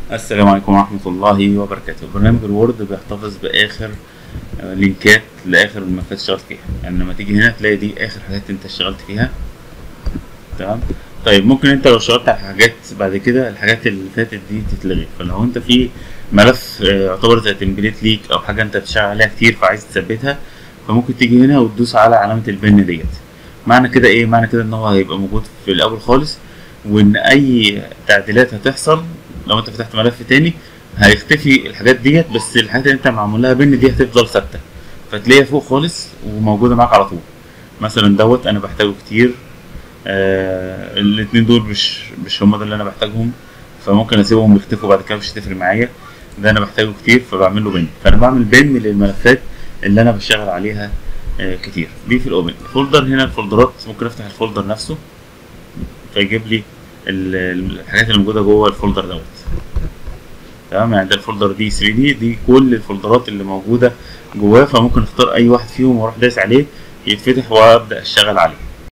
السلام عليكم ورحمة الله وبركاته برنامج الوورد بيحتفظ بآخر آه، لينكات لآخر الملفات اشتغلت فيها يعني لما تيجي هنا تلاقي دي آخر حاجات انت اشتغلت فيها تمام طيب ممكن انت لو اشتغلت على حاجات بعد كده الحاجات اللي فاتت دي تتلغي فلو انت في ملف آه، يعتبر زي تمبليت ليك او حاجة انت بتشتغل عليها كتير فعايز تثبتها فممكن تيجي هنا وتدوس على علامة البن ديت معنى كده ايه معنى كده ان هو هيبقى موجود في الاول خالص وان اي تعديلات هتحصل لو انت فتحت ملف تاني هيختفي الحاجات ديت بس الحاجات اللي انت معمول لها بن دي هتفضل ثابته فتلاقيها فوق خالص وموجوده معاك على طول مثلا دوت انا بحتاجه كتير آه الاتنين دول مش مش هما ده اللي انا بحتاجهم فممكن اسيبهم يختفوا بعد كده مش هتفرق معايا ده انا بحتاجه كتير فبعمل له بن فانا بعمل بن للملفات اللي انا بشتغل عليها آه كتير دي في الاوبن الفولدر هنا الفولدرات ممكن افتح الفولدر نفسه فيجيب لي ال- الحاجات اللي موجوده جوه الفولدر دوت تمام يعني ده الفولدر دي 3 دي دي كل الفولدرات اللي موجوده جواه فممكن اختار اي واحد فيهم واروح دايس عليه يتفتح وابدا اشتغل عليه